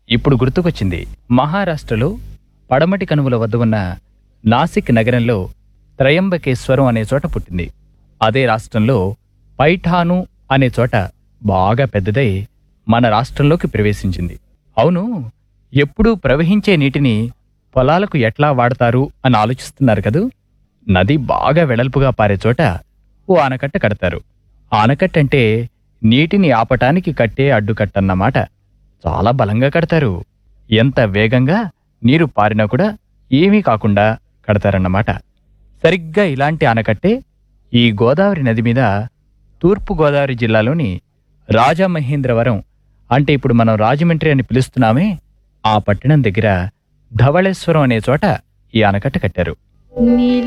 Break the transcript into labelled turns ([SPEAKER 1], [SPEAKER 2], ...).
[SPEAKER 1] ఇప్పుడు గుర్తుకొచ్చింది మహారాష్ట్రలో పడమటి కనుమల వద్ద ఉన్న నాసిక్ నగరంలో త్రయంబకేశ్వరం అనే చోట పుట్టింది అదే రాష్ట్రంలో పైఠాను అనే చోట బాగా పెద్దదై మన రాష్ట్రంలోకి ప్రవేశించింది అవును ఎప్పుడూ ప్రవహించే నీటిని పొలాలకు ఎట్లా వాడతారు అని ఆలోచిస్తున్నారు కదూ నది బాగా వెడల్పుగా పారే చోట ఓ ఆనకట్ట కడతారు ఆనకట్ట అంటే నీటిని ఆపటానికి కట్టే అడ్డుకట్టన్నమాట చాలా బలంగా కడతారు ఎంత వేగంగా నీరు పారినా కూడా ఏమీ కాకుండా కడతారన్నమాట సరిగ్గా ఇలాంటి ఆనకట్టే ఈ గోదావరి నది మీద తూర్పు గోదావరి జిల్లాలోని రాజమహేంద్రవరం అంటే ఇప్పుడు మనం రాజమండ్రి అని పిలుస్తున్నామే ఆ పట్టణం దగ్గర ధవళేశ్వరం అనే చోట ఈ ఆనకట్ట కట్టారు
[SPEAKER 2] నీలి